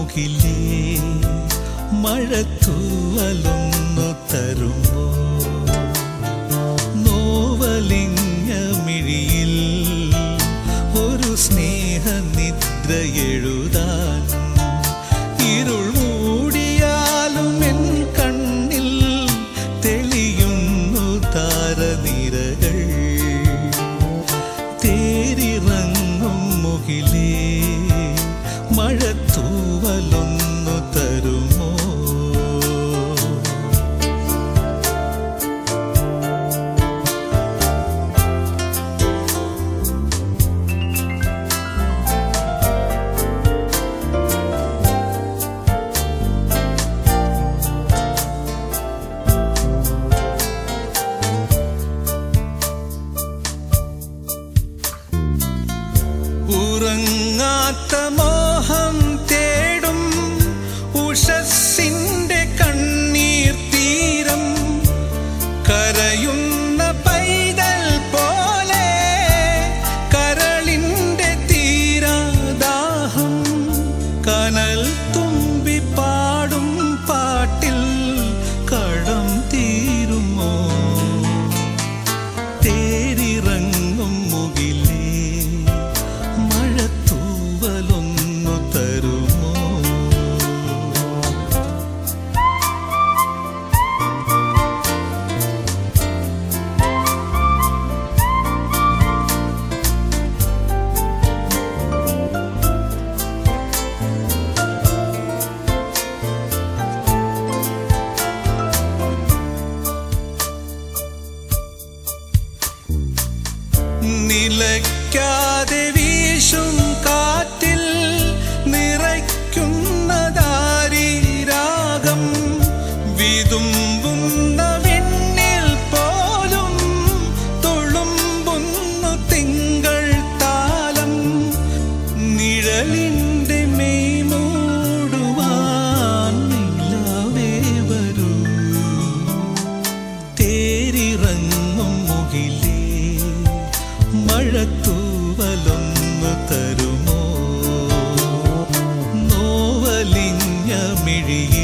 മുകിലേ മഴത്തൂവലൊന്നു തരുമോ നോവലിങ്ങ മിഴിയിൽ ഒരു സ്നേഹനിദ്ര എഴുതാൻ ഇരുൾ മൂടിയാലും എൻ കണ്ണിൽ തെളിയുന്നു താരനിരകൾ തേരിറങ്ങും മുകിലേ മഴത്തൂവലൊന്നു തരുമോ ഉറങ്ങാത്ത മോഹം തേടും ഉഷസ്സിന്റെ കണ്ണീർ തീരം കരയുന്ന പൈതൽ പോലെ കരളിന്റെ തീരാദാഹം കനൽ തുമ്പി പാടും പാട്ടിൽ കടം തീരുമോ തേരിറങ്ങും മുകിലേ മഴത്തൂവലൊന്നു തരുമോ നിലയ്ക്കാതെ വീശും കാറ്റിൽ നിറയ്ക്കുന്നതാരി രാഗം വിതുമ്പുന്ന വിണ്ണിൽ പോലും തുളുമ്പുന്നു തിങ്കൾ താലം നിഴലിന്റെ മെയ് മൂടുവാൻ നിലാവേ വരൂ തേരിറങ്ങും മുകിലേ മഴത്തൂവലൊന്നു തരുമോ നോവലിഞ്ഞ മിഴിയിൽ